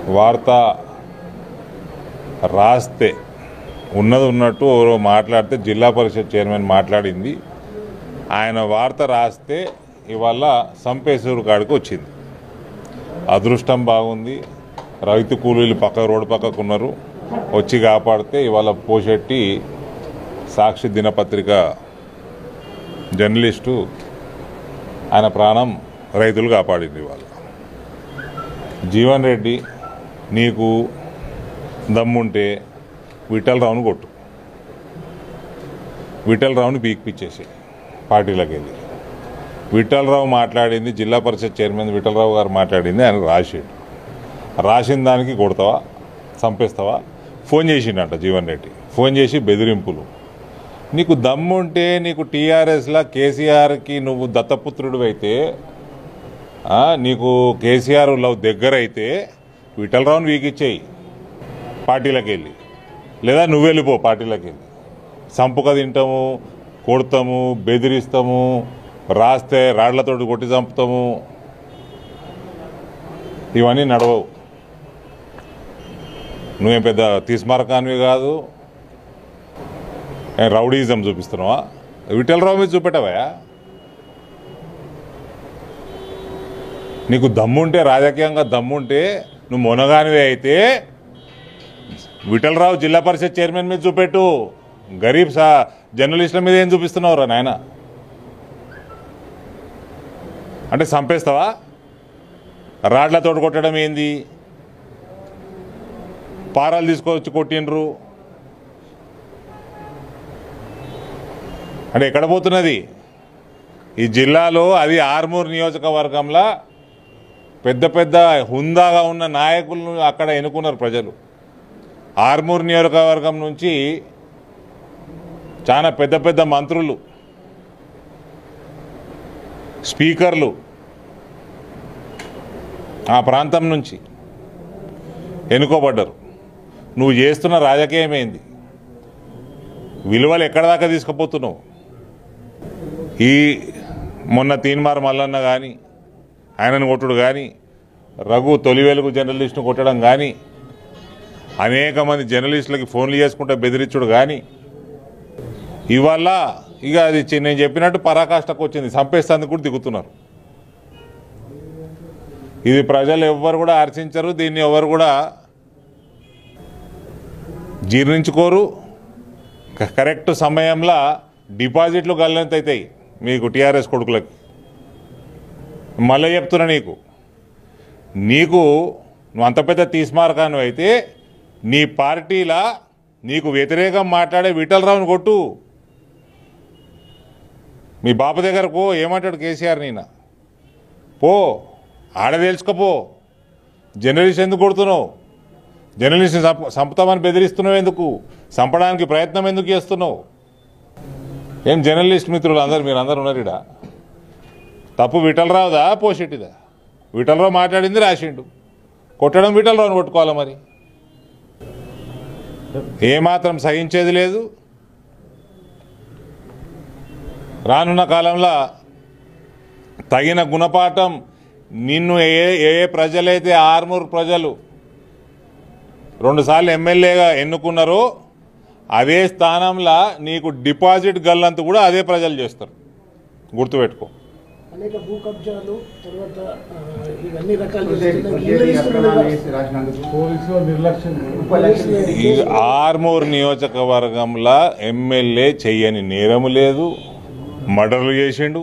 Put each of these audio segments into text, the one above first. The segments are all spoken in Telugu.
వార్త రాస్తే ఉన్నది ఉన్నట్టు ఎవరో మాట్లాడితే జిల్లా పరిషత్ చైర్మన్ మాట్లాడింది ఆయన వార్త రాస్తే ఇవాళ సంపేశ్వరు కాడికి వచ్చింది అదృష్టం బాగుంది రైతు కూలీలు పక్క రోడ్డు పక్కకు ఉన్నారు వచ్చి కాపాడితే ఇవాళ పోషెట్టి సాక్షి దినపత్రిక జర్నలిస్టు ఆయన ప్రాణం రైతులు కాపాడింది ఇవాళ జీవన్ రెడ్డి నీకు దమ్ముంటే విఠలరావును కొట్టు విఠలరావుని పీక్పిచ్చేసి పార్టీలోకి వెళ్ళి విఠలరావు మాట్లాడింది జిల్లా పరిషత్ చైర్మన్ విఠలరావు గారు మాట్లాడింది ఆయన రాసిండు రాసిన దానికి కొడతావా చంపేస్తావా ఫోన్ చేసిండంట జీవన్ రెడ్డి ఫోన్ చేసి బెదిరింపులు నీకు దమ్ముంటే నీకు టీఆర్ఎస్లా కేసీఆర్కి నువ్వు దత్తపుత్రుడు అయితే ఆ, నీకు కేసీఆర్ లవ్ దగ్గర అయితే విఠలరావుని వీకిచ్చేయి పార్టీలకు వెళ్ళి లేదా నువ్వు వెళ్ళిపో పార్టీలకు వెళ్ళి సంపుక తింటాము కొడతాము బెదిరిస్తాము రాస్తే రాళ్లతోటి కొట్టి చంపుతాము ఇవన్నీ నడవవు నువ్వేం పెద్ద తీసుమారకానివి కాదు ఏం రౌడీజం చూపిస్తున్నావా విఠలరావు మీద చూపెట్టవా నీకు దమ్ముంటే రాజకీయంగా దమ్ముంటే నువ్వు మొనగానివే అయితే విఠలరావు జిల్లా పరిషత్ చైర్మన్ మీద చూపెట్టు గరీబ్ సా జర్నలిస్టుల మీద ఏం చూపిస్తున్నావురా నాయన అంటే చంపేస్తావా రాడ్లతో కొట్టడం ఏంది పారాలు తీసుకొచ్చి కొట్టిండ్రు అంటే ఎక్కడ పోతున్నది ఈ జిల్లాలో అది ఆర్మూర్ నియోజకవర్గంలో పెద్ద పెద్ద హుందాగా ఉన్న నాయకులను అక్కడ ఎన్నుకున్నారు ప్రజలు ఆర్మూర్ నియోజకవర్గం నుంచి చాలా పెద్ద పెద్ద మంత్రులు స్పీకర్లు ఆ ప్రాంతం నుంచి ఎన్నుకోబడ్డారు నువ్వు చేస్తున్న రాజకీయం ఏంది విలువలు ఎక్కడ దాకా తీసుకుపోతున్నావు ఈ మొన్న తీన్మార్ మల్లన్న కానీ ఆయనను కొట్టుడు కానీ రఘు తొలి వెలుగు జర్నలిస్టును కొట్టడం కానీ అనేక మంది జర్నలిస్టులకి ఫోన్లు చేసుకుంటే బెదిరించుడు కానీ ఇవాళ ఇక అది చి- నేను చెప్పినట్టు పరాకాష్ఠకు వచ్చింది చంపేస్తానికి కూడా దిగుతున్నారు ఇది ప్రజలు ఎవ్వరు కూడా హర్షించరు దీన్ని ఎవరు కూడా జీర్ణించుకోరు క- కరెక్ట్ సమయంలో డిపాజిట్లు గల్లంత అవుతాయి మీకు టీఆర్ఎస్ కొడుకులకి మళ్ళీ చెప్తున్నా నీకు నీకు నువ్వు అంత పెద్ద తీసుమారకాను అయితే నీ పార్టీలా నీకు వ్యతిరేకం మాట్లాడే విఠలరావుని కొట్టు మీ బాబు దగ్గర పో ఏమంటాడు కేసీఆర్ నేను పో ఆడ తెలుసుకోపో జర్నలిస్ట్ ఎందుకు కొడుతున్నావు జర్నలిస్ట్ని చంప చంపుతామని బెదిరిస్తున్నావు ఎందుకు చంపడానికి ప్రయత్నం ఎందుకు చేస్తున్నావు ఏం జర్నలిస్ట్ మిత్రులు అందరు మీరు అందరు ఉన్నారు ఈడ తప్పు విఠలరావుదా పోషెట్టిదా విఠలరావు మాట్లాడింది రాసిండు కొట్టడం విఠలరావుని కొట్టుకోవాలి మరి ఏమాత్రం సహించేది లేదు రానున్న కాలంలో తగిన గుణపాఠం నిన్ను ఏ ఏ ప్రజలైతే ఆర్మూర్ ప్రజలు రెండుసార్లు ఎమ్మెల్యేగా ఎన్నుకున్నారో అదే స్థానంలో నీకు డిపాజిట్ గల్లంతు కూడా అదే ప్రజలు చేస్తారు గుర్తుపెట్టుకో అనేక భూ కబ్జాలు తర్వాత ఆ, ఇవన్నీ రకాలు ప్రొజెక్ట్ చేస్తున్నాయి. ప్రొజెక్ట్ ఇల్లు ప్రమాణాలు ఇస్తున్నారు. చేసి రాసినందుకు పోలీసుల నిర్లక్ష్యం ముప్పై లక్షలు ఈ ఆర్మూర్ నియోజకవర్గంలో ఎమ్మెల్యే చెయ్యని నేరము లేదు మర్డర్లు చేసిండు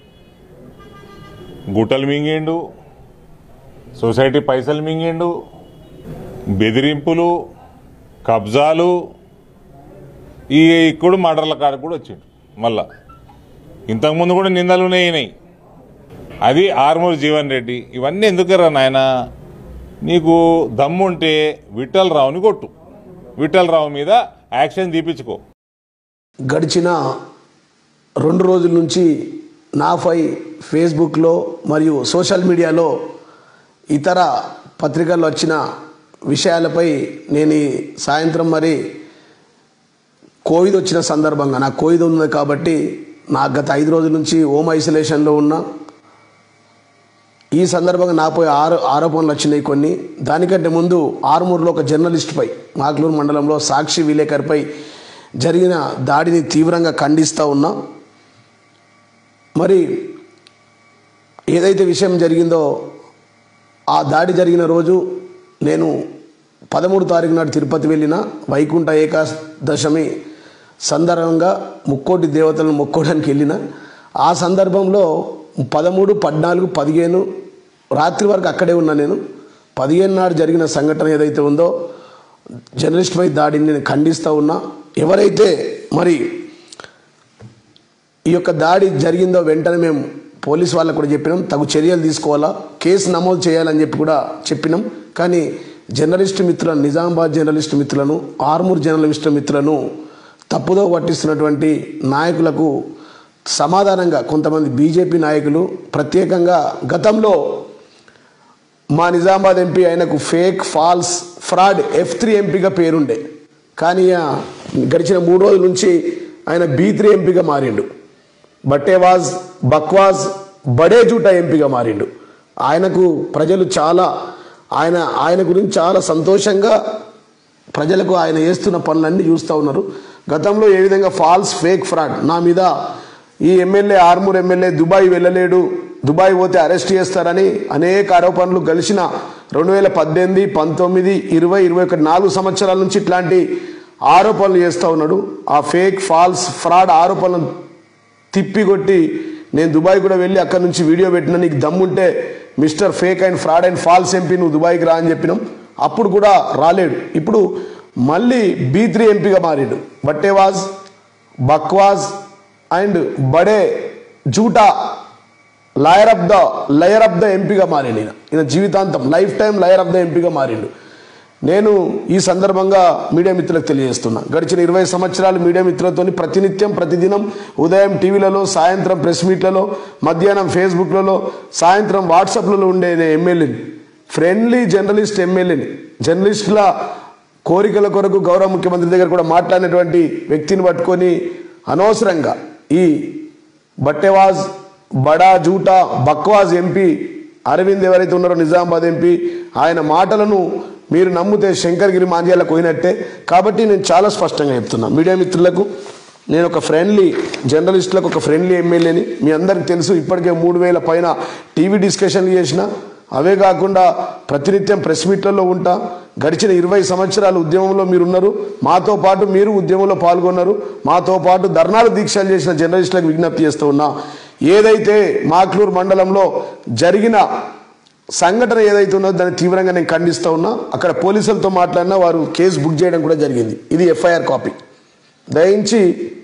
గుట్టలు మింగిండు సొసైటీ పైసలు మింగిండు బెదిరింపులు కబ్జాలు ఈ ఇప్పుడు మర్డర్ల కాడికి కూడా వచ్చిండు మళ్ళా ఇంతకుముందు కూడా నిందలు ఉన్నాయి అది ఆర్మూర్ జీవన్ రెడ్డి ఇవన్నీ ఎందుకురా నాయన నీకు దమ్ముంటే విఠల్ రావుని కొట్టు విఠల్ రావు మీద యాక్షన్ తీపించుకో గడిచిన రెండు రోజుల నుంచి నాపై ఫేస్బుక్లో మరియు సోషల్ మీడియాలో ఇతర పత్రికల్లో వచ్చిన విషయాలపై నేను ఈ సాయంత్రం మరి కోవిడ్ వచ్చిన సందర్భంగా నాకు కోవిడ్ ఉంది కాబట్టి నాకు గత ఐదు రోజుల నుంచి హోమ్ ఐసోలేషన్లో ఉన్నా ఈ సందర్భంగా నాపై ఆరో ఆరోపణలు వచ్చినాయి కొన్ని దానికంటే ముందు ఆరుమూరులో ఒక జర్నలిస్ట్పై మాక్లూరు మండలంలో సాక్షి విలేకరిపై జరిగిన దాడిని తీవ్రంగా ఖండిస్తూ ఉన్నా మరి ఏదైతే విషయం జరిగిందో ఆ దాడి జరిగిన రోజు నేను పదమూడు తారీఖు నాడు తిరుపతి వెళ్ళిన వైకుంఠ ఏకాదశమి సందర్భంగా ముక్కోటి దేవతలను మొక్కోవడానికి వెళ్ళిన ఆ సందర్భంలో పదమూడు పద్నాలుగు పదిహేను రాత్రి వరకు అక్కడే ఉన్నా నేను పదిహేను నాడు జరిగిన సంఘటన ఏదైతే ఉందో జర్నలిస్ట్పై దాడిని నేను ఖండిస్తూ ఉన్నా ఎవరైతే మరి ఈ యొక్క దాడి జరిగిందో వెంటనే మేము పోలీస్ వాళ్ళకు కూడా చెప్పినాం తగు చర్యలు తీసుకోవాలా కేసు నమోదు చేయాలని చెప్పి కూడా చెప్పినాం కానీ జర్నలిస్ట్ మిత్రులను నిజామాబాద్ జర్నలిస్ట్ మిత్రులను ఆర్మూర్ జర్నలిస్ట్ మిత్రులను తప్పుదో పట్టిస్తున్నటువంటి నాయకులకు సమాధానంగా కొంతమంది బీజేపీ నాయకులు ప్రత్యేకంగా గతంలో మా నిజామాబాద్ ఎంపీ ఆయనకు fake false fraud F three ఎంపీగా పేరుండే కానీ ఆ గడిచిన మూడు రోజుల నుంచి ఆయన బీ త్రీ ఎంపీగా మారిండు బట్టేవాజ్ బక్వాజ్ బడే జూటా ఎంపీగా మారిండు ఆయనకు ప్రజలు చాలా ఆయన ఆయన గురించి చాలా సంతోషంగా ప్రజలకు ఆయన చేస్తున్న పనులన్నీ చూస్తూ ఉన్నారు గతంలో ఏ విధంగా ఫాల్స్ ఫేక్ ఫ్రాడ్ నా మీద ఈ ఎమ్మెల్యే ఆర్మూర్ ఎమ్మెల్యే దుబాయ్ వెళ్ళలేడు దుబాయ్ పోతే అరెస్ట్ చేస్తారని అనేక ఆరోపణలు గెలిచిన రెండు వేల పద్దెనిమిది పంతొమ్మిది ఇరవై ఇరవై ఒకటి నాలుగు సంవత్సరాల నుంచి ఇట్లాంటి ఆరోపణలు చేస్తూ ఉన్నాడు ఆ ఫేక్ ఫాల్స్ ఫ్రాడ్ ఆరోపణలను తిప్పికొట్టి నేను దుబాయ్ కూడా వెళ్ళి అక్కడ నుంచి వీడియో పెట్టిన నీకు దమ్ముంటే mister fake and fraud and false MP నువ్వు దుబాయ్కి రా అని చెప్పినాం అప్పుడు కూడా రాలేడు ఇప్పుడు మళ్ళీ బీ త్రీ ఎంపీగా మారాడు బట్టేవాజ్ బక్వాజ్ అండ్ బడే జూటా lawyer of the liar of the ఎంపీగా మారిండు ఈయన ఈయన జీవితాంతం life time liar of the ఎంపీగా మారిండు నేను ఈ సందర్భంగా మీడియా మిత్రులకు తెలియజేస్తున్నా గడిచిన ఇరవై సంవత్సరాలు మీడియా మిత్రులతో ప్రతినిత్యం ప్రతిదినం ఉదయం టీవీలలో సాయంత్రం ప్రెస్ మీట్లలో మధ్యాహ్నం ఫేస్బుక్లలో సాయంత్రం వాట్సాప్లలో ఉండే నేను ఎమ్మెల్యేని ఫ్రెండ్లీ జర్నలిస్ట్ ఎమ్మెల్యేని జర్నలిస్టుల కోరికల కొరకు గౌరవ ముఖ్యమంత్రి దగ్గర కూడా మాట్లాడినటువంటి వ్యక్తిని పట్టుకొని అనవసరంగా ఈ బట్టెవాజ్ బడా జూటా బక్వాజ్ ఎంపీ అరవింద్ ఎవరైతే ఉన్నారో నిజామాబాద్ ఎంపీ ఆయన మాటలను మీరు నమ్మితే శంకర్గిరి మాంజాలకు పోయినట్టే కాబట్టి నేను చాలా స్పష్టంగా చెప్తున్నా మీడియా మిత్రులకు నేను ఒక ఫ్రెండ్లీ జర్నలిస్టులకు ఒక ఫ్రెండ్లీ ఎమ్మెల్యేని మీ అందరికి తెలుసు ఇప్పటికే మూడు వేల పైన టీవీ డిస్కషన్లు చేసిన అవే కాకుండా ప్రతినిత్యం ప్రెస్ మీట్లలో ఉంటా గడిచిన ఇరవై సంవత్సరాల ఉద్యమంలో మీరు ఉన్నారు మాతో పాటు మీరు ఉద్యమంలో పాల్గొన్నారు మాతో పాటు ధర్నాలు దీక్షలు చేసిన జర్నలిస్టులకు విజ్ఞప్తి చేస్తూ ఉన్నా ఏదైతే మాక్లూరు మండలంలో జరిగిన సంఘటన ఏదైతే ఉన్నదో దాన్ని తీవ్రంగా నేను ఖండిస్తూ ఉన్నా అక్కడ పోలీసులతో మాట్లాడినా వారు కేసు బుక్ చేయడం కూడా జరిగింది ఇది ఎఫ్ఐఆర్ కాపీ దయించి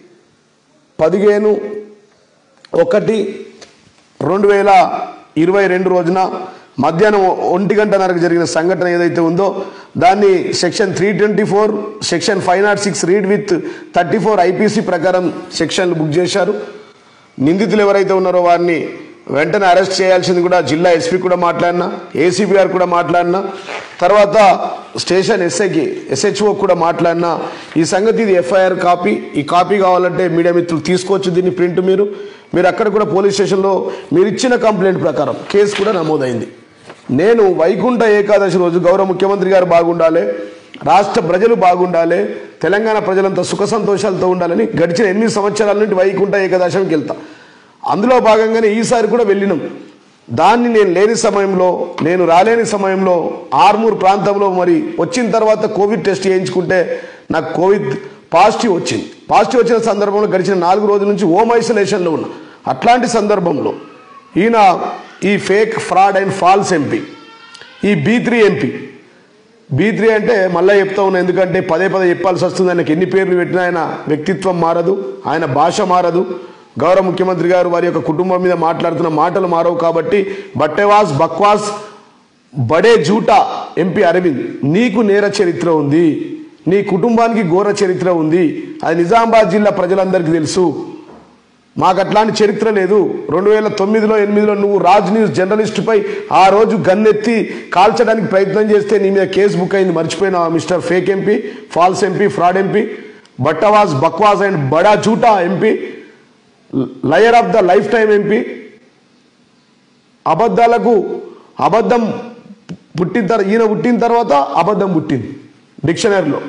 పదిహేను ఒకటి రెండు వేల ఇరవై రెండు రోజున మధ్యాహ్నం ఒంటి గంటన్నరకు జరిగిన సంఘటన ఏదైతే ఉందో దాన్ని section three twenty four section five nought six read with thirty four IPC ప్రకారం సెక్షన్లు బుక్ చేశారు నిందితులు ఎవరైతే ఉన్నారో వారిని వెంటనే అరెస్ట్ చేయాల్సింది కూడా జిల్లా ఎస్పీ కూడా మాట్లాడినా ఏసీబీ గారు కూడా మాట్లాడినా తర్వాత స్టేషన్ ఎస్ఐకి ఎస్హెచ్ఓ కూడా మాట్లాడినా ఈ సంగతి ఇది ఎఫ్ఐఆర్ కాపీ ఈ కాపీ కావాలంటే మీడియా మిత్రులు తీసుకోవచ్చు దీన్ని ప్రింట్ మీరు మీరు అక్కడ కూడా పోలీస్ స్టేషన్లో మీరు ఇచ్చిన కంప్లైంట్ ప్రకారం కేసు కూడా నమోదైంది నేను వైకుంఠ ఏకాదశి రోజు గౌరవ ముఖ్యమంత్రి గారు బాగుండాలి రాష్ట్ర ప్రజలు బాగుండాలి తెలంగాణ ప్రజలంతా సుఖ సంతోషాలతో ఉండాలని గడిచిన ఎనిమిది సంవత్సరాల నుండి వైకుంఠ ఏకాదశికి వెళ్తా అందులో భాగంగానే ఈసారి కూడా వెళ్ళినాం దాన్ని నేను లేని సమయంలో నేను రాలేని సమయంలో ఆర్మూర్ ప్రాంతంలో మరి వచ్చిన తర్వాత కోవిడ్ టెస్ట్ చేయించుకుంటే నాకు కోవిడ్ పాజిటివ్ వచ్చింది పాజిటివ్ వచ్చిన సందర్భంలో గడిచిన నాలుగు రోజుల నుంచి హోమ్ ఐసోలేషన్లో ఉన్నా అట్లాంటి సందర్భంలో ఈయన ఈ fake fraud and false MP ఈ B three MP B three అంటే మళ్ళీ చెప్తా ఉన్నా ఎందుకంటే పదే పదే చెప్పాల్సి వస్తుంది ఆయనకి ఎన్ని పేర్లు పెట్టినా ఆయన వ్యక్తిత్వం మారదు ఆయన భాష మారదు గౌరవ ముఖ్యమంత్రి గారు వారి యొక్క కుటుంబం మీద మాట్లాడుతున్న మాటలు మారవు కాబట్టి బట్టెవాస్ బక్వాస్ బడే జూటా ఎంపీ అరవింద్ నీకు నేర చరిత్ర ఉంది నీ కుటుంబానికి ఘోర చరిత్ర ఉంది అది నిజామాబాద్ జిల్లా ప్రజలందరికీ తెలుసు మాకు అట్లాంటి చరిత్ర లేదు రెండు వేల తొమ్మిదిలో ఎనిమిదిలో నువ్వు రాజ్ న్యూస్ జర్నలిస్టుపై ఆ రోజు గన్నెత్తి కాల్చడానికి ప్రయత్నం చేస్తే నీ మీద కేసు బుక్ అయింది మర్చిపోయినా mister fake MP false MP fraud MP బట్టవాజ్ బక్వాజ్ అండ్ బడా జూటా MP liar of the life time MP అబద్ధాలకు అబద్ధం పుట్టిన తర్వాత ఈయన పుట్టిన తర్వాత అబద్ధం పుట్టింది డిక్షనరీలో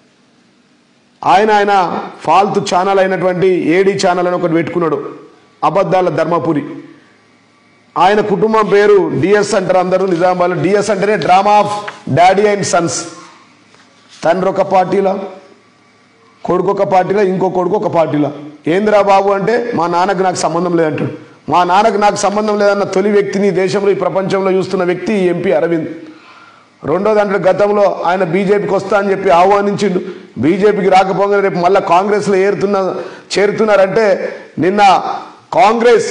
ఆయన ఆయన ఫాల్తు ఛానల్ అయినటువంటి ఏడి ఛానల్ అని ఒకటి పెట్టుకున్నాడు అబద్ధాల ధర్మపురి ఆయన కుటుంబం పేరు డిఎస్ అంటారు అందరూ నిజామాబాద్ డిఎస్ అంటేనే drama of daddy and sons తండ్రి ఒక పార్టీలా కొడుకు ఒక పార్టీలో ఇంకో కొడుకు ఒక పార్టీలో ఏందిరా బాబు అంటే మా నాన్నకు నాకు సంబంధం లేదంటాడు మా నాన్నకు నాకు సంబంధం లేదన్న తొలి వ్యక్తిని ఈ దేశంలో ఈ ప్రపంచంలో చూస్తున్న వ్యక్తి ఈ ఎంపీ అరవింద్ రెండో దాంట్లో గతంలో ఆయన బీజేపీకి వస్తా అని చెప్పి ఆహ్వానించిండు బీజేపీకి రాకపోగా రేపు మళ్ళీ కాంగ్రెస్లో ఏరుతున్న చేరుతున్నారంటే నిన్న కాంగ్రెస్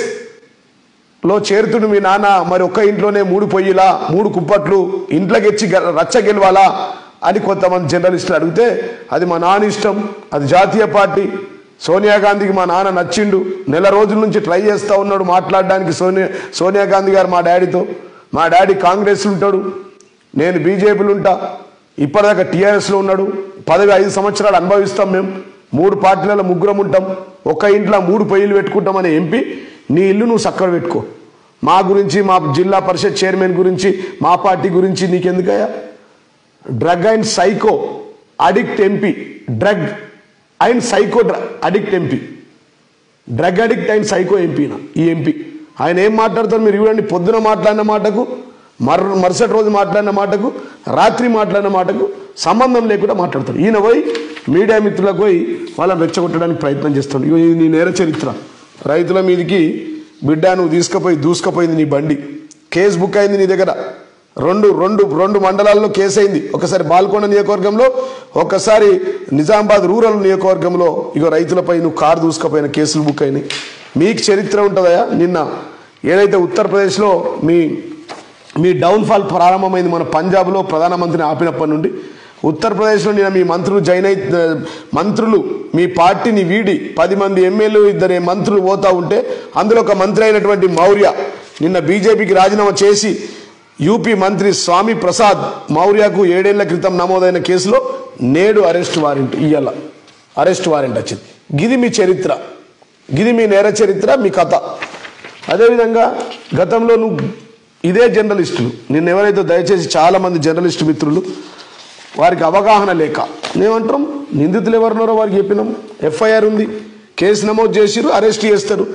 లో చేరుతుడు మీ నాన్న మరి ఒక్క ఇంట్లోనే మూడు పొయ్యిలా మూడు కుప్పట్లు ఇంట్లోకి ఎచ్చి గె- రచ్చ గెలవాలా అని కొంతమంది జర్నలిస్టులు అడిగితే అది మా నాన్న ఇష్టం అది జాతీయ పార్టీ సోనియా గాంధీకి మా నాన్న నచ్చిండు నెల రోజుల నుంచి ట్రై చేస్తూ ఉన్నాడు మాట్లాడడానికి సోనియా సోనియా గాంధీ గారు మా డాడీతో మా డాడీ కాంగ్రెస్లో ఉంటాడు నేను బీజేపీలో ఉంటా ఇప్పటిదాకా టీఆర్ఎస్లో ఉన్నాడు పదవి ఐదు సంవత్సరాలు అనుభవిస్తాం మేము మూడు పార్టీలలో ముగ్గురం ఉంటాం ఒక్క ఇంట్లో మూడు పొయ్యిలు పెట్టుకుంటామనే ఎంపీ నీ ఇల్లు నువ్వు చక్కగా పెట్టుకో మా గురించి మా జిల్లా పరిషత్ చైర్మన్ గురించి మా పార్టీ గురించి నీకెందుకయ్యా drug and psycho addict MP drug and psycho addict MP drug addict and psycho ఎంపీనా ఈ ఎంపీ ఆయన ఏం మాట్లాడతారు మీరు చూడండి పొద్దున మాట్లాడిన మాటకు మర్ మరుసటి రోజు మాట్లాడిన మాటకు రాత్రి మాట్లాడిన మాటకు సంబంధం లేకుండా మాట్లాడతాడు ఈయన పోయి మీడియా మిత్రులకు పోయి వాళ్ళని రెచ్చగొట్టడానికి ప్రయత్నం చేస్తాడు ఇగో ఇది నీ నేర చరిత్ర రైతుల మీదకి బిడ్డ నువ్వు తీసుకుపోయి దూసుకుపోయింది నీ బండి కేసు బుక్ అయింది నీ దగ్గర రెండు రెండు రెండు మండలాల్లో కేసు అయింది ఒకసారి బాల్కొండ నియోజకవర్గంలో ఒకసారి నిజామాబాద్ రూరల్ నియోజకవర్గంలో ఇగో రైతులపై నువ్వు కారు దూసుకుపోయిన కేసులు బుక్ అయినాయి మీకు చరిత్ర ఉంటుందా నిన్న ఏదైతే ఉత్తరప్రదేశ్లో మీ మీ డౌన్ఫాల్ ప్రారంభమైంది మన పంజాబ్లో ప్రధానమంత్రిని ఆపినప్పటి నుండి ఉత్తరప్రదేశ్లో నిన్న మీ మంత్రులు జైన్ అయి మంత్రులు మీ పార్టీని వీడి పది మంది ఎమ్మెల్యేలు ఇద్దరు మంత్రులు పోతా ఉంటే అందులో ఒక మంత్రి అయినటువంటి మౌర్య నిన్న బీజేపీకి రాజీనామా చేసి యూపీ మంత్రి స్వామి ప్రసాద్ మౌర్యకు ఏడేళ్ల క్రితం నమోదైన కేసులో నేడు అరెస్ట్ వారెంట్ ఇయ్యాల అరెస్ట్ వారెంట్ వచ్చింది గిది మీ చరిత్ర గిది మీ నేర చరిత్ర మీ కథ అదేవిధంగా గతంలో నువ్వు ఇదే జర్నలిస్టులు నిన్న ఎవరైతే దయచేసి చాలా మంది జర్నలిస్టు మిత్రులు వారికి అవగాహన లేక మేమంటాం నిందితులు ఎవరున్నారో వారికి చెప్పినాం ఎఫ్ఐఆర్ ఉంది కేసు నమోదు చేసిరు అరెస్ట్ చేస్తారు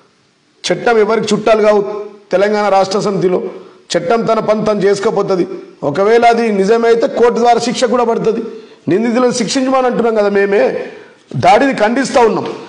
చట్టం ఎవరికి చుట్టాలు కావు తెలంగాణ రాష్ట్ర సమితిలో చట్టం తన పని తను చేసుకోపోతుంది ఒకవేళ అది నిజమైతే కోర్టు ద్వారా శిక్ష కూడా పడుతుంది నిందితులను శిక్షించమని అంటున్నాం కదా మేమే దాడిని ఖండిస్తూ ఉన్నాం